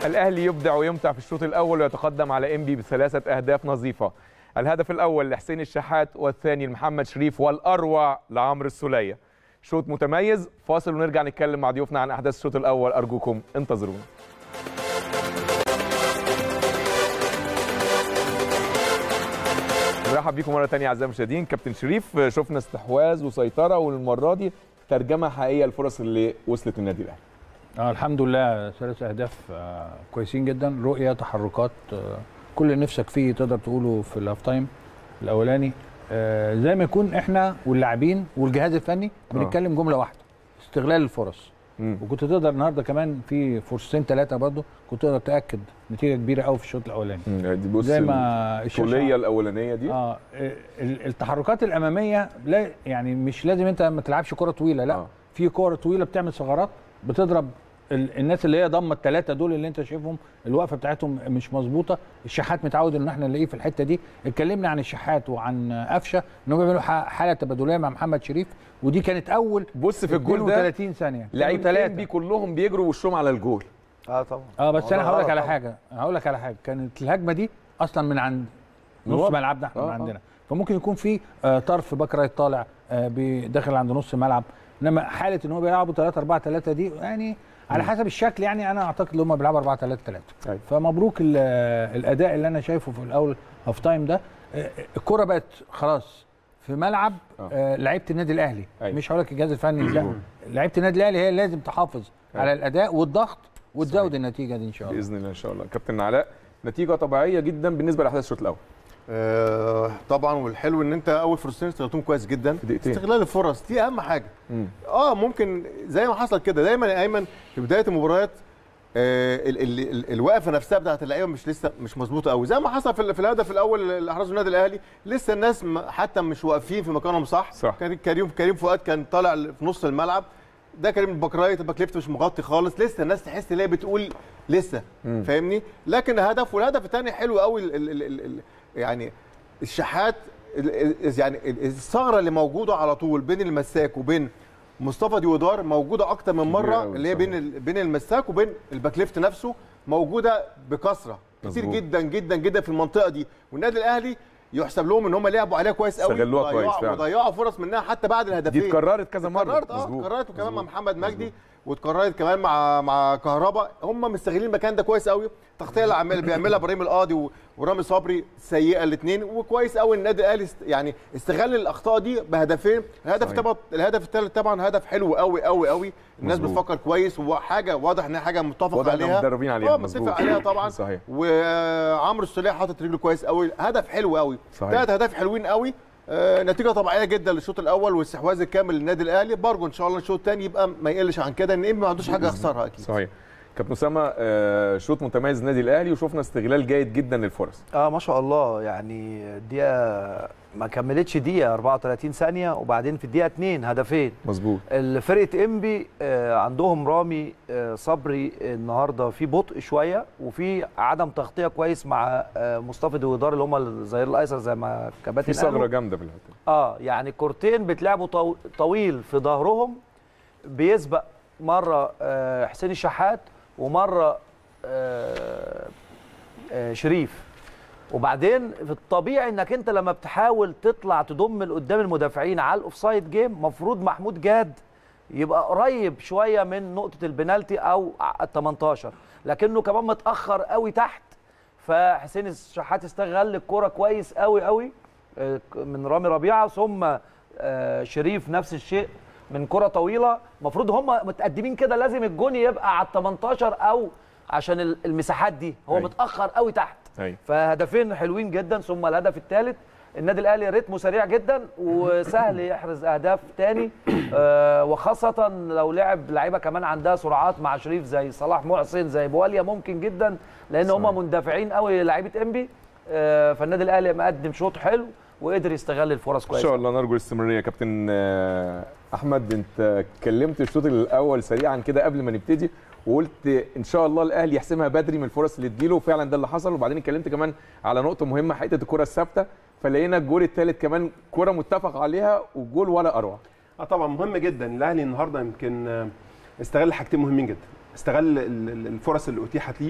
الاهلي يبدع ويمتع في الشوط الاول ويتقدم على انبي بثلاثه اهداف نظيفه الهدف الاول لحسين الشحات والثاني لمحمد شريف والاروع لعمرو السوليه شوط متميز فاصل ونرجع نتكلم مع ضيوفنا عن احداث الشوط الاول ارجوكم انتظرونا نرحب بيكم مره ثانيه اعزائي المشاهدين كابتن شريف شفنا استحواذ وسيطره والمره دي ترجمه حقيقيه للفرص اللي وصلت النادي الاهلي آه الحمد لله ثلاث اهداف آه كويسين جدا رؤيه تحركات آه كل اللي نفسك فيه تقدر تقوله في الهاف تايم الاولاني آه زي ما يكون احنا واللاعبين والجهاز الفني بنتكلم جمله واحده استغلال الفرص مم. وكنت تقدر النهارده كمان في فرصتين ثلاثه برضه كنت تقدر تاكد نتيجه كبيره قوي في الشوط الاولاني مم. دي بص زي ما الشاشة- الطوليه الاولانيه دي اه ال- التحركات الاماميه لا يعني مش لازم انت ما تلعبش كره طويله لا آه. آه. في كره طويله بتعمل ثغرات بتضرب ال- الناس اللي هي ضمه الثلاثه دول اللي انت شايفهم الوقفه بتاعتهم مش مظبوطه الشحات متعود ان احنا نلاقيه في الحته دي اتكلمنا عن الشحات وعن قفشه ان هم بيعملوا ح- حاله تبادليه مع محمد شريف ودي كانت اول بص في الجول ده 32 ثانيه لعيب ثلاثه انبي كلهم بيجروا وشهم على الجول اه طبعا اه بس هو انا ده هقول لك غلط على طبعاً. حاجه هقول لك على حاجه كانت الهجمه دي اصلا من عند نص الوضع. ملعبنا احنا آه، من آه. عندنا فممكن يكون في آه طرف باك رايت طالع آه بي- داخل عند نص الملعب انما حاله ان هو بيلعبوا 3 4 3 دي يعني على حسب الشكل يعني انا اعتقد ان هم بيلعبوا 4 3 3 أيوة. فمبروك ال- آه، الاداء اللي انا شايفه في الاول هاف تايم ده آه، الكره بقت خلاص في ملعب آه. آه لعيبه النادي الاهلي أيوة. مش هقول لك الجهاز الفني لا لعيبه النادي الاهلي هي اللي لازم تحافظ على الاداء والضغط وتزود النتيجه دي ان شاء الله باذن الله ان شاء الله كابتن علاء نتيجه طبيعيه جدا بالنسبه لاحداث الشوط الاول آه طبعا والحلو ان انت اول فرصتين استغلتهم كويس جدا في دقيقتين. استغلال الفرص دي اهم حاجه مم. اه ممكن زي ما حصل كده دايما يا ايمن في بدايه المباريات آه ال ال ال الوقفه نفسها بتاعت اللعيبه مش لسه مش مظبوطه قوي زي ما حصل في, ال- في الهدف الاول اللي احرزه النادي الاهلي لسه الناس م- حتى مش واقفين في مكانهم صح صح. كان كريم كريم فؤاد كان طالع في نص الملعب ده كريم البكرايت الباك ليفت مش مغطي خالص لسه الناس تحس ان هي بتقول لسه مم. فاهمني لكن هدف والهدف الثاني حلو قوي ال ال ال ال ال يعني الشحات ال- ال- يعني ال- الثغره اللي موجوده على طول بين المساك وبين مصطفى ديودار موجوده اكتر من كبيرة مره أوي اللي هي صحيح. بين ال- بين المساك وبين الباك ليفت نفسه موجوده بكثره كتير مظبوط. جدا جدا جدا في المنطقه دي والنادي الاهلي يحسب لهم ان هم لعبوا عليها كويس قوي استغلوها كويس وضيعوا- فعلا. وضيعوا فرص منها حتى بعد الهدفين دي اتكررت كذا مره اتكررت اه مظبوط. اتكررت وكمان مع مظبوط. محمد مجدي واتكررت كمان مع مع كهربا هم مستغلين المكان ده كويس قوي التغطيه اللي عمال بيعملها ابراهيم القاضي و- ورامي صبري سيئه الاثنين وكويس قوي النادي الاهلي است- يعني استغل الاخطاء دي بهدفين الهدف صحيح. طبعا الهدف الثالث طبعا هدف حلو قوي قوي قوي الناس مظبوط. بتفكر كويس وحاجه واضح ان هي حاجه متفق واضح إنهم عليها متدربين عليها، اه مظبوط. متفق عليها طبعا صحيح. وعمرو السوليه حاطط رجله كويس قوي هدف حلو قوي صحيح. ثلاث اهداف حلوين قوي آه، نتيجه طبيعيه جدا للشوط الاول والاستحواذ الكامل للنادي الاهلي برجو ان شاء الله الشوط الثاني يبقى ما يقلش عن كده ان إنبي ما عندوش حاجه يخسرها اكيد صحيح كابتن اسامه آه، شوط متميز النادي الاهلي وشفنا استغلال جيد جدا للفرص اه ما شاء الله يعني الدقيقه ما كملتش دقيقه 34 ثانيه وبعدين في الدقيقه 2 هدفين مظبوط فرقه انبي آه، عندهم رامي آه، صبري النهارده في بطء شويه وفي عدم تغطيه كويس مع آه، مصطفى دويدار اللي هم الظهير الايسر زي ما كباتن في قالوا. ثغره جامده في الحته اه يعني كورتين بتلعبوا طو- طويل في ظهرهم بيسبق مره آه، حسين الشحات ومره آه، آه، شريف وبعدين في الطبيعي انك انت لما بتحاول تطلع تضم لقدام المدافعين على الاوفسايد جيم مفروض محمود جاد يبقى قريب شويه من نقطه البنالتي او ال 18 لكنه كمان متاخر قوي تحت فحسين الشحات استغل الكرة كويس قوي قوي آه، من رامي ربيعه ثم آه، شريف نفس الشيء من كرة طويلة المفروض هم متقدمين كده لازم الجون يبقى على ال 18 او عشان ال- المساحات دي هو أيوة. متأخر قوي تحت ايوه فهدفين حلوين جدا ثم الهدف الثالث النادي الاهلي رتمه سريع جدا وسهل يحرز اهداف تاني آه، وخاصه لو لعب لعيبه كمان عندها سرعات مع شريف زي صلاح محسن زي بواليا ممكن جدا لان صحيح. هم مندفعين قوي لعيبه انبي آه، فالنادي الاهلي مقدم شوط حلو وقدر يستغل الفرص ان كويس شاء الله نرجو الاستمراريه كابتن آه، احمد انت اتكلمت الشوط الاول سريعا كده قبل ما نبتدي وقلت ان شاء الله الاهلي يحسمها بدري من الفرص اللي تجيله وفعلا ده اللي حصل وبعدين اتكلمت كمان على نقطه مهمه حته الكره الثابته فلقينا الجول الثالث كمان كره متفق عليها وجول ولا اروع اه طبعا مهم جدا الاهلي النهارده يمكن آه، استغل حاجتين مهمين جدا استغل ال- ال- الفرص اللي اتيحت ليه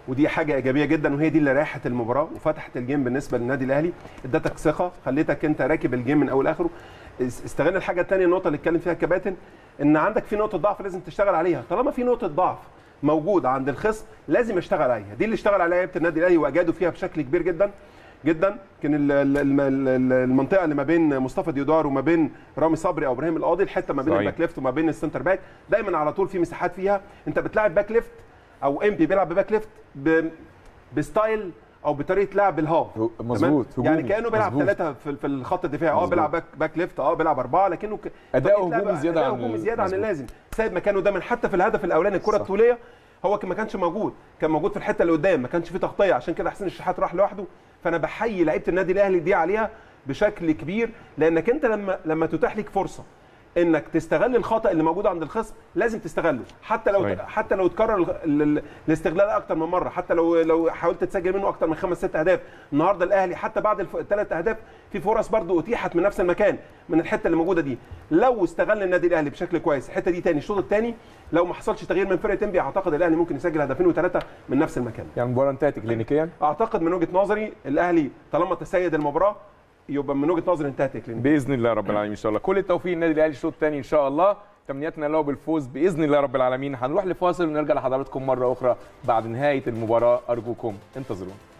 ودي حاجه ايجابيه جدا وهي دي اللي ريحت المباراه وفتحت الجيم بالنسبه للنادي الاهلي ادتك ثقه خليتك انت راكب الجيم من اول لاخره اس- استغل الحاجه الثانيه النقطه اللي اتكلم فيها الكباتن ان عندك في نقطه ضعف لازم تشتغل عليها طالما في نقطه ضعف موجوده عند الخصم لازم اشتغل عليها دي اللي اشتغل عليها لعيبه النادي الاهلي واجادوا فيها بشكل كبير جدا جدا كان ال- ال- ال- ال- المنطقه اللي ما بين مصطفى ديودار وما بين رامي صبري او ابراهيم القاضي الحته ما بين صحيح. الباك ليفت وما بين السنتر باك دايما على طول في مساحات فيها انت بتلاعب باك ليفت او ام بي بيلعب بباك ليفت ب... بستايل او بطريقه لعب الهاف مظبوط، تمام؟ يعني هجومي، كانه بيلعب مظبوط. ثلاثه في, في الخط الدفاعي اه مظبوط. بيلعب باك, باك ليفت اه بيلعب اربعه لكنه ك... أداؤه طريقة هجومي لعب- زيادة أداؤه عن هجومي ال- زياده عن مظبوط. اللازم سايب مكانه دايما حتى في الهدف الاولاني الكره صح. الطوليه هو كان- ما كانش موجود كان موجود في الحته اللي قدام ما كانش فيه تغطيه عشان كده حسين الشحات راح لوحده فانا بحيي لعيبه النادي الاهلي دي عليها بشكل كبير لانك انت لما لما تتاح لك فرصه انك تستغل الخطا اللي موجود عند الخصم لازم تستغله حتى لو صحيح. حتى لو اتكرر ال- ال- ال- الاستغلال اكتر من مره حتى لو لو حاولت تسجل منه اكتر من خمس ست اهداف النهارده الاهلي حتى بعد الثلاث اهداف في فرص برضو اتيحت من نفس المكان من الحته اللي موجوده دي لو استغل النادي الاهلي بشكل كويس الحته دي تاني الشوط الثاني لو ما حصلش تغيير من فرقه انبي اعتقد الاهلي ممكن يسجل هدفين وثلاثه من نفس المكان يعني المباراه انتهت كلينيكيا اعتقد من وجهه نظري الاهلي طالما تسيد المباراه يبقى من وجهه نظري انتهت الكلينيك باذن الله رب العالمين ان شاء الله كل التوفيق للنادي الاهلي الشوط الثاني ان شاء الله تمنياتنا له بالفوز باذن الله رب العالمين هنروح لفاصل ونرجع لحضراتكم مره اخرى بعد نهايه المباراه ارجوكم انتظرونا